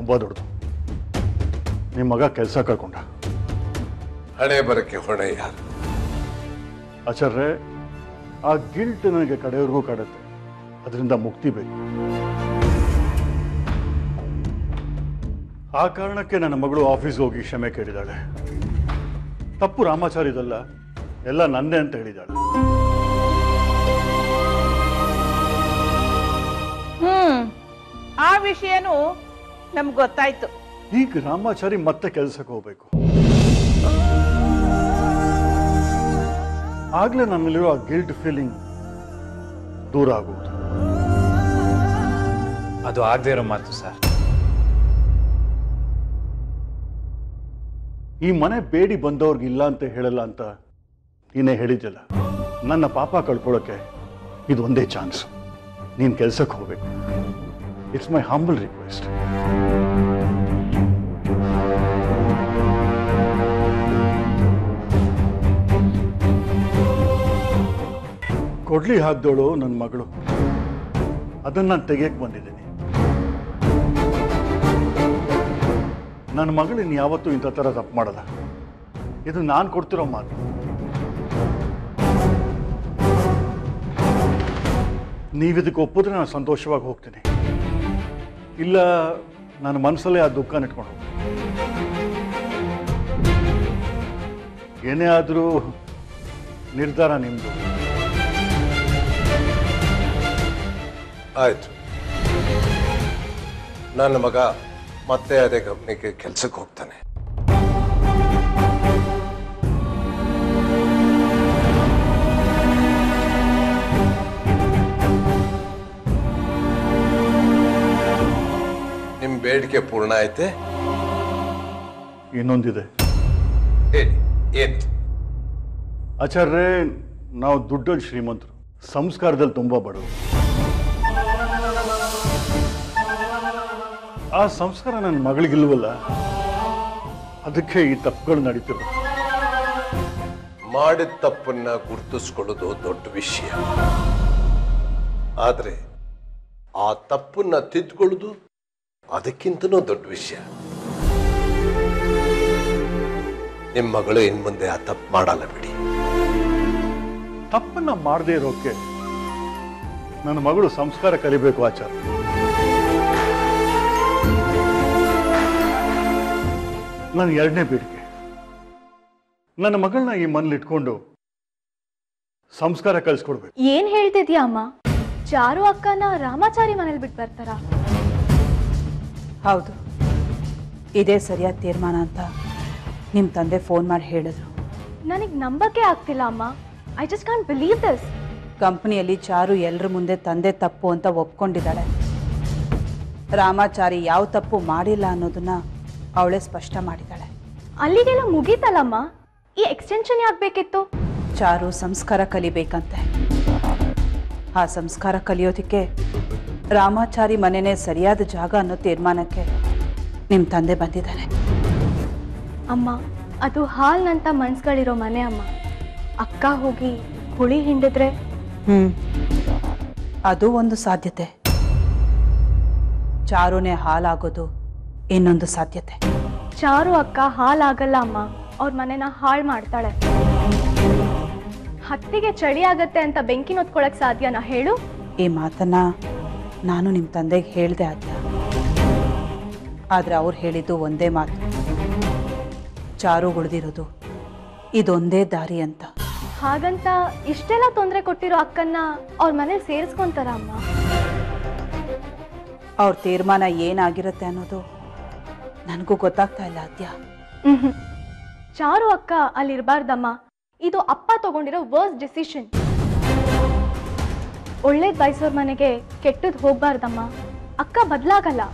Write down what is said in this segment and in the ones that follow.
ತುಂಬ ದೊಡ್ಡದು ನಿಮ್ಮ ಮಗ ಕೆಲಸ ಕಳ್ಕೊಂಡ ಹಣೆ ಬರಕ್ಕೆ ಹೊಣೆ ಯಾರು ಆಚಾರ್ಯ ಆ ಗಿಲ್ಟ್ ನನಗೆ ಕಡೆಯವರೆಗೂ ಕಾಡುತ್ತೆ ಅದರಿಂದ ಮುಕ್ತಿ ಬೇಕು ಆ ಕಾರಣಕ್ಕೆ ನನ್ನ ಮಗಳು ಆಫೀಸ್ಗೆ ಹೋಗಿ ಕ್ಷಮೆ ಕೇಳಿದಾಳೆ ತಪ್ಪು ರಾಮಾಚಾರ್ಯದಲ್ಲ ಎಲ್ಲ ನಂದೇ ಅಂತ ಹೇಳಿದಾಳೆ ಹ್ಮ್ ಆ ವಿಷಯನೂ ನಮ್ಗೆ ಗೊತ್ತಾಯ್ತು ಈಗ ರಾಮಾಚಾರಿ ಮತ್ತೆ ಕೆಲಸಕ್ಕೆ ಹೋಗ್ಬೇಕು ಆಗ್ಲೇ ನನ್ನಲ್ಲಿರೋ ಆ ಗಿಲ್ಟ್ ಫೀಲಿಂಗ್ ದೂರ ಆಗುವುದು ಅದು ಆಗದೆ ಇರೋ ಮಾತು ಸರ್ ಈ ಮನೆ ಬೇಡಿ ಬಂದವ್ರಿಗೆ ಇಲ್ಲ ಅಂತ ಹೇಳಲ್ಲ ಅಂತ ನೀನೇ ಹೇಳಿದ್ಯಲ್ಲ ನನ್ನ ಪಾಪ ಕಳ್ಕೊಳ್ಳೋಕೆ ಇದು ಒಂದೇ ಚಾನ್ಸ್ ನೀನು ಕೆಲ್ಸಕ್ಕೆ ಹೋಗ್ಬೇಕು ಇಟ್ಸ್ ಮೈ ಹಂಬಲ್ ರಿಕ್ವೆಸ್ಟ್ ಕೊಡ್ಲಿ ಹಾಕ್ದೋಳು ನನ್ನ ಮಗಳು ಅದನ್ನ ನಾನು ತೆಗಿಯಕ್ಕೆ ಬಂದಿದ್ದೀನಿ ನನ್ನ ಮಗಳು ಇನ್ನು ಯಾವತ್ತೂ ಇಂಥ ಥರ ತಪ್ಪು ಮಾಡಲ್ಲ ಇದು ನಾನು ಕೊಡ್ತಿರೋ ಮಾತು ನೀವಿದಕ್ಕೆ ಒಪ್ಪಿದ್ರೆ ನಾನು ಸಂತೋಷವಾಗಿ ಹೋಗ್ತೀನಿ ಇಲ್ಲ ನನ್ನ ಮನಸ್ಸಲ್ಲೇ ಆ ದುಃಖ ಇಟ್ಕೊಂಡು ಹೋಗ್ತೀನಿ ಏನೇ ಆದರೂ ನಿರ್ಧಾರ ನಿಮ್ಮದು ಆಯ್ತು ನನ್ನ ಮಗ ಮತ್ತೆ ಅದೇ ಕಂಪ್ನಿಗೆ ಕೆಲ್ಸಕ್ಕೆ ಹೋಗ್ತಾನೆ ನಿಮ್ ಬೇಡಿಕೆ ಪೂರ್ಣ ಐತೆ ಇನ್ನೊಂದಿದೆ ಹೇಳಿ ಏನು ಆಚಾರ್ಯ ನಾವು ದುಡ್ಡಲ್ಲಿ ಶ್ರೀಮಂತರು ಸಂಸ್ಕಾರದಲ್ಲಿ ತುಂಬ ಬಡವರು ಆ ಸಂಸ್ಕಾರ ನನ್ನ ಮಗಳಿಗಿಲ್ವಲ್ಲ ಅದಕ್ಕೆ ಈ ತಪ್ಪುಗಳು ನಡೀತಿರೋದು ಮಾಡಿದ ತಪ್ಪನ್ನ ಗುರುತಿಸ್ಕೊಳ್ಳೋದು ದೊಡ್ಡ ವಿಷಯ ಆದ್ರೆ ಆ ತಪ್ಪನ್ನ ತಿದ್ಕೊಳ್ಳೋದು ಅದಕ್ಕಿಂತನೂ ದೊಡ್ಡ ವಿಷಯ ನಿಮ್ಮ ಮಗಳು ಇನ್ ಮುಂದೆ ಆ ತಪ್ಪು ಮಾಡಲ್ಲ ಬಿಡಿ ತಪ್ಪನ್ನ ಮಾಡದೇ ಇರೋಕೆ ನನ್ನ ಮಗಳು ಸಂಸ್ಕಾರ ಕಲಿಬೇಕು ಆಚಾರ ನನ್ನ ಎರಡನೇ ಬೇಡಿಕೆ ನನ್ನ ಮಗಳನ್ನ ಈ ಮನೇಲಿ ಇಟ್ಕೊಂಡು ಸಂಸ್ಕಾರ ಕಲಿಸ್ಕೊಡ್ಬೇಕು ಏನ್ ಹೇಳ್ತಿದ್ಯಾ ಅಮ್ಮ ಚಾರು ಅಕ್ಕನ ರಾಮಾಚಾರಿ ಮನೇಲಿ ಬಿಟ್ಟು ಬರ್ತಾರಾ ಹೌದು ಇದೇ ಸರಿಯಾದ ತೀರ್ಮಾನ ಅಂತ ನಿಮ್ಮ ತಂದೆ ಫೋನ್ ಮಾಡಿ ಹೇಳಿದ್ರು ನನಗ್ ನಂಬಕ್ಕೆ ಆಗ್ತಿಲ್ಲ ಅಮ್ಮ I just can't believe this ಕಂಪ್ನಿಯಲ್ಲಿ ಚಾರು ಎಲ್ಲರ ಮುಂದೆ ತಂದೆ ತಪ್ಪು ಅಂತ ಒಪ್ಕೊಂಡಿದ್ದಾಳೆ ರಾಮಾಚಾರಿ ಯಾವ ತಪ್ಪು ಮಾಡಿಲ್ಲ ಅನ್ನೋದನ್ನ ಅವಳೇ ಸ್ಪಷ್ಟ ಮಾಡಿದ್ದಾಳೆ ಅಲ್ಲಿಗೆಲ್ಲ ಮುಗೀತಲ್ಲಮ್ಮ ಈ ಎಕ್ಸ್ಟೆನ್ಷನ್ ಯಾಕೆ ಬೇಕಿತ್ತು ಚಾರು ಸಂಸ್ಕಾರ ಕಲಿಬೇಕಂತೆ ಆ ಸಂಸ್ಕಾರ ಕಲಿಯೋದಕ್ಕೆ ರಾಮಾಚಾರಿ ಮನೆನೇ ಸರಿಯಾದ ಜಾಗ ಅನ್ನೋ ತೀರ್ಮಾನಕ್ಕೆ ನಿಮ್ಮ ತಂದೆ ಬಂದಿದ್ದಾನೆ ಅಮ್ಮ ಅದು ಹಾಲ್ನಂತ ಮನ್ಸ್ಗಳಿರೋ ಮನೆ ಅಮ್ಮ ಅಕ್ಕ ಹೋಗಿ ಹುಳಿ ಹಿಂಡಿದ್ರೆ ಹ್ಮ್ ಅದು ಒಂದು ಸಾಧ್ಯತೆ ಚಾರುನೇ ಹಾಲಾಗೋದು ಇನ್ನೊಂದು ಸಾಧ್ಯತೆ ಚಾರು ಅಕ್ಕ ಹಾಲಾಗಲ್ಲ ಅಮ್ಮ ಅವ್ರ ಮನೆನ ಹಾಳು ಮಾಡ್ತಾಳೆ ಹತ್ತಿಗೆ ಚಳಿ ಆಗತ್ತೆ ಅಂತ ಬೆಂಕಿ ಹೊತ್ಕೊಳಕ್ ಸಾಧ್ಯನಾ ಹೇಳು ಈ ಮಾತನ್ನ ನಾನು ನಿಮ್ಮ ತಂದೆಗೆ ಹೇಳ್ದೆ ಆದ್ಯ ಆದ್ರೆ ಅವ್ರು ಹೇಳಿದ್ದು ಒಂದೇ ಮಾತು ಚಾರು ಉಳಿದಿರೋದು ಇದೊಂದೇ ದಾರಿ ಅಂತ ಹಾಗಂತ ಇಷ್ಟೆಲ್ಲ ತೊಂದರೆ ಕೊಟ್ಟಿರೋ ಅಕ್ಕನ್ನ ಅವ್ರ ಮನೇಲಿ ಸೇರಿಸ್ಕೊಂತಾರ ಅಮ್ಮ ಅವ್ರ ತೀರ್ಮಾನ ಏನಾಗಿರುತ್ತೆ ಅನ್ನೋದು ನನಗೂ ಗೊತ್ತಾಗ್ತಾ ಇಲ್ಲ ಆದ್ಯ ಮ್ಹ್ಮ್. ಚಾರು ಅಕ್ಕ ಅಲ್ಲಿರ್ಬಾರ್ದಮ್ಮ ಇದು ಅಪ್ಪ ತಗೊಂಡಿರೋ ವರ್ಸ್ ಡಿಸಿಷನ್ ಒಳ್ಳೇದ್ ಬಯಸೋರ್ ಮನೆಗೆ ಕೆಟ್ಟದ್ ಹೋಗ್ಬಾರ್ದಮ್ಮ ಅಕ್ಕ ಬದ್ಲಾಗಲ್ಲ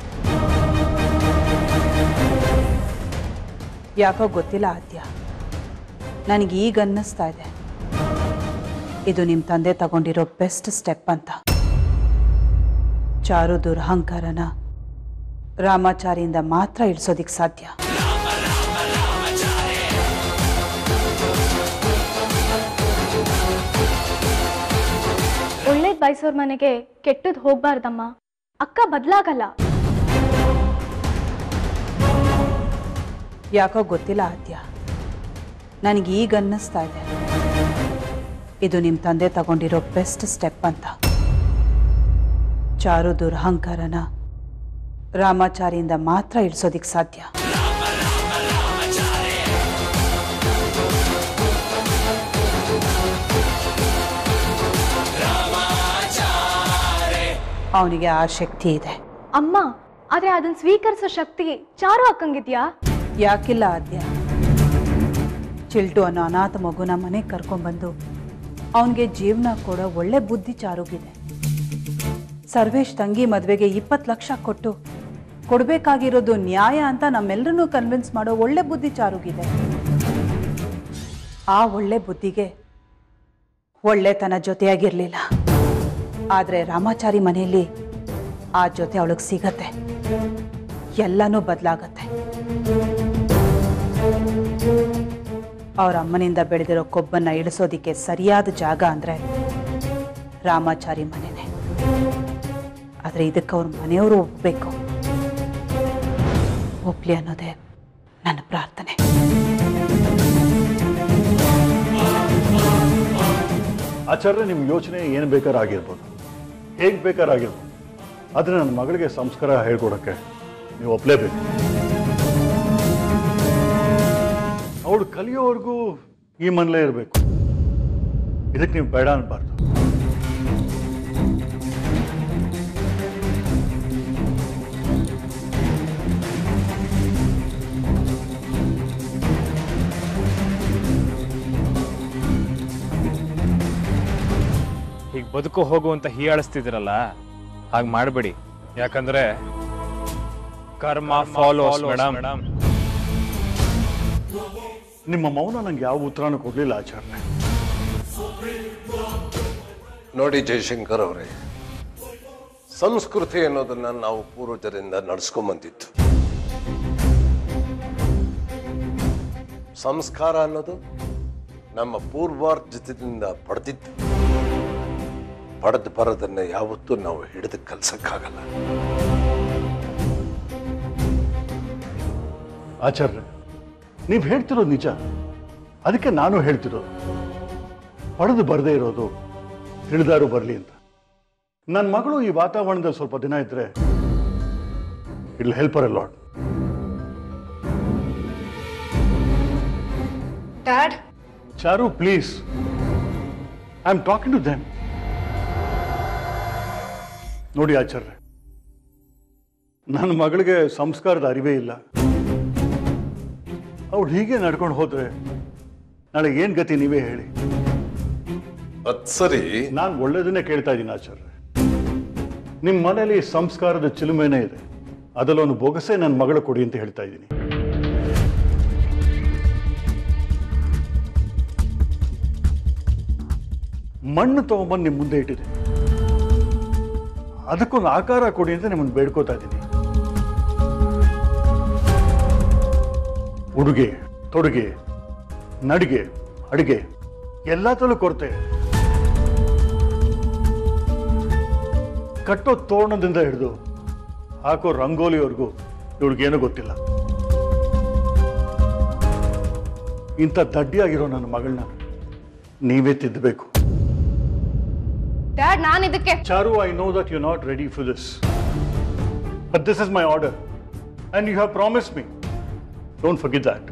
ಯಾಕೋ ಗೊತ್ತಿಲ್ಲ ಆದ್ಯ ನನಗೆ ಈಗ ಅನ್ನಿಸ್ತಾ ಇದೆ ಇದು ನಿಮ್ಮ ತಂದೆ ತಗೊಂಡಿರೋ ಬೆಸ್ಟ್ ಸ್ಟೆಪ್ ಅಂತ ಚಾರು ದುರಹಂಕಾರನ ರಾಮಾಚಾರಿಯಿಂದ ಮಾತ್ರ ಇಳಿಸೋದಿಕ್ ಸಾಧ್ಯ ಒಳ್ಳೇದ್ ಬಯಸೋರ್ ಮನೆಗೆ ಕೆಟ್ಟದ್ ಹೋಗ್ಬಾರ್ದಮ್ಮ ಅಕ್ಕ ಬದ್ಲಾಗಲ್ಲ ಯಾಕೋ ಗೊತ್ತಿಲ್ಲ ಆದ್ಯ ನನಗೆ ಈಗ ಅನ್ನಿಸ್ತಾ ಇದೆ ಇದು ನಿಮ್ಮ ತಂದೆ ತಗೊಂಡಿರೋ ಬೆಸ್ಟ್ ಸ್ಟೆಪ್ ಅಂತ ಚಾರು ದುರಹಂಕಾರನ ರಾಮಾಚಾರಿಯಿಂದ ಮಾತ್ರ ಇಳಿಸೋದಿಕ್ ಸಾಧ್ಯ ಅವನಿಗೆ ಆ ಶಕ್ತಿ ಇದೆ ಅಮ್ಮ ಆದ್ರೆ ಅದನ್ನ ಸ್ವೀಕರಿಸೋ ಶಕ್ತಿ ಚಾರು ಅಕ್ಕಂಗಿದ್ಯಾ ಯಾಕಿಲ್ಲ ಆದ್ಯ ಚಿಲ್ಟು ಅನ್ನೋ ಅನಾಥ ಮಗುನ ಮನೆಗೆ ಕರ್ಕೊಂಡ್ಬಂದು ಅವನಿಗೆ ಜೀವನ ಕೊಡೋ ಒಳ್ಳೆ ಬುದ್ಧಿ ಚಾರುಗಿದೆ ಸರ್ವೇಶ್ ತಂಗಿ ಮದುವೆಗೆ ಇಪ್ಪತ್ತು ಲಕ್ಷ ಕೊಟ್ಟು ಕೊಡಬೇಕಾಗಿರೋದು ನ್ಯಾಯ ಅಂತ ನಮ್ಮೆಲ್ಲರನ್ನೂ ಕನ್ವಿನ್ಸ್ ಮಾಡೋ ಒಳ್ಳೆ ಬುದ್ಧಿ ಚಾರುಗಿದೆ ಆ ಒಳ್ಳೆ ಬುದ್ಧಿಗೆ ಒಳ್ಳೆತನ ಜೊತೆಯಾಗಿರಲಿಲ್ಲ ಆದರೆ ರಾಮಾಚಾರಿ ಮನೆಯಲ್ಲಿ ಆ ಜೊತೆ ಅವಳಿಗೆ ಸಿಗತ್ತೆ ಎಲ್ಲನೂ ಬದಲಾಗತ್ತೆ ಅವ್ರ ಅಮ್ಮನಿಂದ ಬೆಳೆದಿರೋ ಕೊಬ್ಬನ್ನ ಇಳಿಸೋದಿಕ್ಕೆ ಸರಿಯಾದ ಜಾಗ ಅಂದ್ರೆ ರಾಮಾಚಾರಿ ಮನೆನೇ ಆದರೆ ಇದಕ್ಕೆ ಅವ್ರ ಮನೆಯವರು ಒಪ್ಪಬೇಕು ಒಪ್ಲಿ ಅನ್ನೋದೇ ನನ್ನ ಪ್ರಾರ್ಥನೆ ಆಚಾರ್ಯ ನಿಮ್ಮ ಯೋಚನೆ ಏನು ಬೇಕಾದ್ರೂ ಆಗಿರ್ಬೋದು ಹೇಗೆ ಬೇಕಾದ್ರೂ ಆಗಿರ್ಬೋದು ಆದರೆ ನನ್ನ ಮಗಳಿಗೆ ಸಂಸ್ಕಾರ ಹೇಳ್ಕೊಡೋಕ್ಕೆ ನೀವು ಒಪ್ಪಲೇಬೇಕು ಅವಳು ಕಲಿಯೋವರೆಗೂ ಈ ಮನೇಲೇ ಇರಬೇಕು ಇದಕ್ಕೆ ನೀವು ಬೇಡ ಅನ್ಬಾರ್ದು ಈಗ ಬದುಕು ಹೋಗು ಅಂತ ಹೀಯಾಳಿಸ್ತಿದ್ದೀರಲ್ಲ ಹಾಗೆ ಮಾಡಬೇಡಿ ಯಾಕಂದ್ರೆ ಕರ್ಮ ಫಾಲೋ ಮೇಡಮ್ ನಿಮ್ಮ ಮೌನ ನಂಗೆ ಯಾವ ಉತ್ತರನೂ ಕೊಡಲಿಲ್ಲ ಆಚಾರ್ಯ ನೋಡಿ ಜಯಶಂಕರ್ ಅವರೇ ಸಂಸ್ಕೃತಿ ಅನ್ನೋದನ್ನ ನಾವು ಪೂರ್ವಜರಿಂದ ನಡೆಸ್ಕೊಂಬಂದಿತ್ತು ಸಂಸ್ಕಾರ ಅನ್ನೋದು ನಮ್ಮ ಪೂರ್ವಾರ್ಜಿತದಿಂದ ಪಡೆದಿದ್ದು ಪಡೆದು ಬರೋದನ್ನ ಯಾವತ್ತೂ ನಾವು ಹಿಡಿದು ಕಲ್ಸಕ್ಕಾಗಲ್ಲ ಆಚಾರ್ಯ ನೀವು ಹೇಳ್ತಿರೋದು ನಿಜ ಅದಕ್ಕೆ ನಾನು ಹೇಳ್ತಿರೋದು ಪಡೆದು ಬರದೇ ಇರೋದು ತಿಳಿದಾರು ಬರಲಿ ಅಂತ ನನ್ನ ಮಗಳು ಈ ವಾತಾವರಣದಲ್ಲಿ ಸ್ವಲ್ಪ ದಿನ ಇದ್ರೆ it helper a lot dad Charu please I am talking to them ನೋಡಿ ಆಚಾರ್ಯ ನನ್ನ ಮಗಳಿಗೆ ಸಂಸ್ಕಾರದ ಅರಿವೇ ಇಲ್ಲ ಅವಳು ಹೀಗೆ ನಡ್ಕೊಂಡು ಹೋದ್ರೆ ನಾಳೆ ಏನ್ ಗತಿ ನೀವೇ ಹೇಳಿ ಅದ್ ಸರಿ ನಾನು ಒಳ್ಳೇದನ್ನೇ ಕೇಳ್ತಾ ಇದ್ದೀನಿ ಆಚಾರ್ಯ ನಿಮ್ಮ ಮನೇಲಿ ಸಂಸ್ಕಾರದ ಚಿಲುಮೆನೇ ಇದೆ ಅದರಲ್ಲೊಂದು ಬೊಗಸೆ ನನ್ನ ಮಗಳು ಕೊಡಿ ಅಂತ ಹೇಳ್ತಾ ಇದ್ದೀನಿ ಮಣ್ಣು ತಗೊಂಬಂದು ನಿಮ್ಮ ಮುಂದೆ ಇಟ್ಟಿದೆ ಅದಕ್ಕೊಂದು ಆಕಾರ ಕೊಡಿ ಅಂತ ನಿಮ್ಮನ್ನು ಬೇಡ್ಕೋತಾ ಇದ್ದೀನಿ ಉಡುಗೆ ತೊಡುಗೆ ನಡಿಗೆ ಅಡುಗೆ ಎಲ್ಲದರಲ್ಲೂ ಕೊರತೆ ಇದೆ. ಕಟ್ಟೋ ತೋರಣದಿಂದ ಹಿಡಿದು ಹಾಕೋ ರಂಗೋಲಿವರೆಗೂ ಇವಳಿಗೇನೂ ಗೊತ್ತಿಲ್ಲ ಇಂಥ ದಡ್ಡಿಯಾಗಿರೋ ನನ್ನ ಮಗಳನ್ನ ನೀವೇ ತಿದ್ದಬೇಕು ಡ್ಯಾಡ್ ನಾನು ಇದಕ್ಕೆ Charu I know that you not ready for this but this is my order and you have promise me don't forget that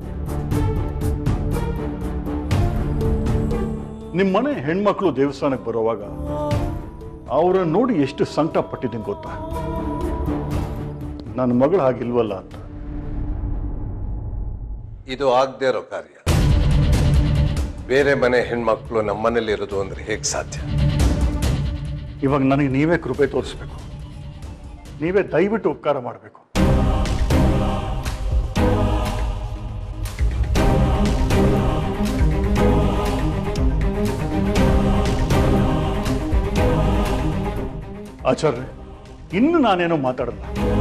ನಿಮ್ಮ ಮನೆ ಹೆಣ್ಮಕ್ಳು ದೇವಸ್ಥಾನಕ್ಕೆ ಬರುವಾಗ ಅವರನ್ನು ನೋಡಿ ಎಷ್ಟು ಸಂಕಟ ಪಟ್ಟಿದ್ದೀನಿ ಗೊತ್ತಾ ನನ್ನ ಮಗಳು ಹಾಗಿಲ್ವಲ್ಲ ಅಂತ ಇದು ಆಗದೆ ಇರೋ ಕಾರ್ಯ ಬೇರೆ ಮನೆ ಹೆಣ್ಮಕ್ಳು ನಮ್ಮ ಮನೇಲಿ ಇರೋದು ಅಂದ್ರೆ ಹೇಗೆ ಸಾಧ್ಯ ಇವಾಗ ನನಗೆ ನೀವೇ ಕೃಪೆ ತೋರಿಸ್ಬೇಕು ನೀವೇ ದಯವಿಟ್ಟು ಉಪಕಾರ ಮಾಡಬೇಕು ಆಚಾರ್ಯ ಇನ್ನು ನಾನೇನೋ ಮಾತಾಡಲ್ಲ